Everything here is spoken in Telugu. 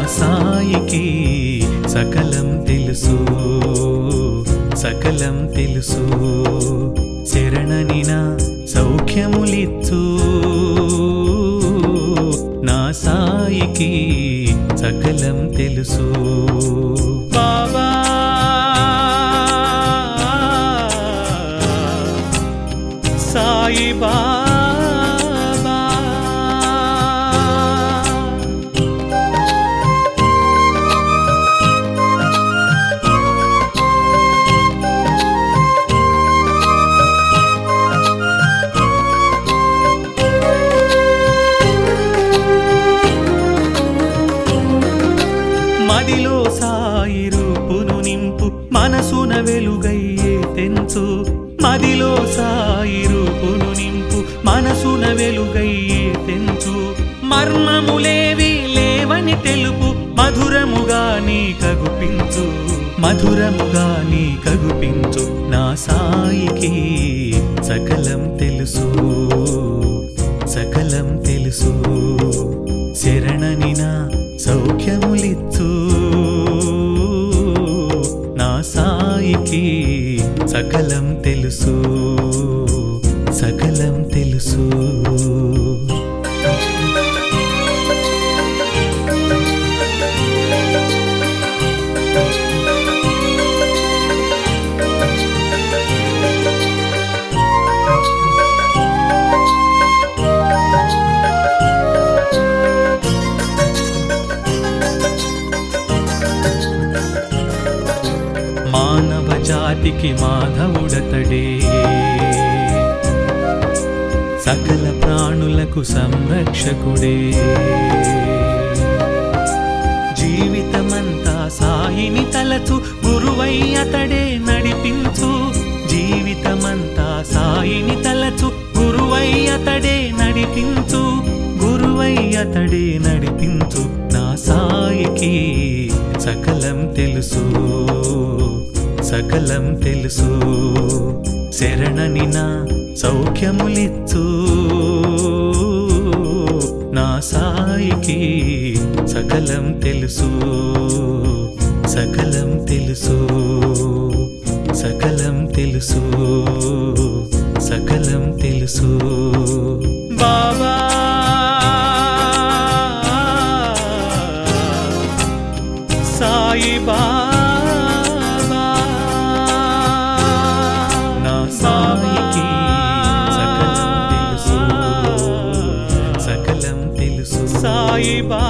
సాయికి సకలం తెలుసు సకలం తెలుసు శరణని నా సౌఖ్యములిచ్చు నా సాయికి సకలం తెలుసు బాబా సాయి బాబా మదిలో సాయి రూపును నింపు మనసున వెలుగయ్యే తెంచు మదిలో సాయి రూపును నింపు మనసున వెలుగయ్యే తెంచు మర్మములేవి లేవని తెలుపు మధురముగా నీ కగుపించు మధురముగా నీ కగుపించు నా సాయికి సకలం తెలుసు సకలం తెలుసు శరణని నా సౌఖ్యములిచ్చు నా సాయికి సకలం తెలుసు సకలం తెలుసు మానవ జాతికి మాధవుడతడే సకల ప్రాణులకు సంరక్షకుడే జీవితమంతా సాయిని తలచు గురువై అతడే నడిపించు జీవితమంతా సాయిని తలచు గురువై అతడే నడిపించు గురువై అతడే నడిపించు నా సాయికి సకలం తెలుసు సకలం తెలుసు శరణని నా సౌఖ్యములిచ్చు నా సాయికి సకలం తెలుసు సకలం తెలుసు సకలం తెలుసు సకలం తెలుసు బాబా సాయి బాబా నా సాయికి సకలం తెలుసు సకలం తెలుసు సాయి బాబా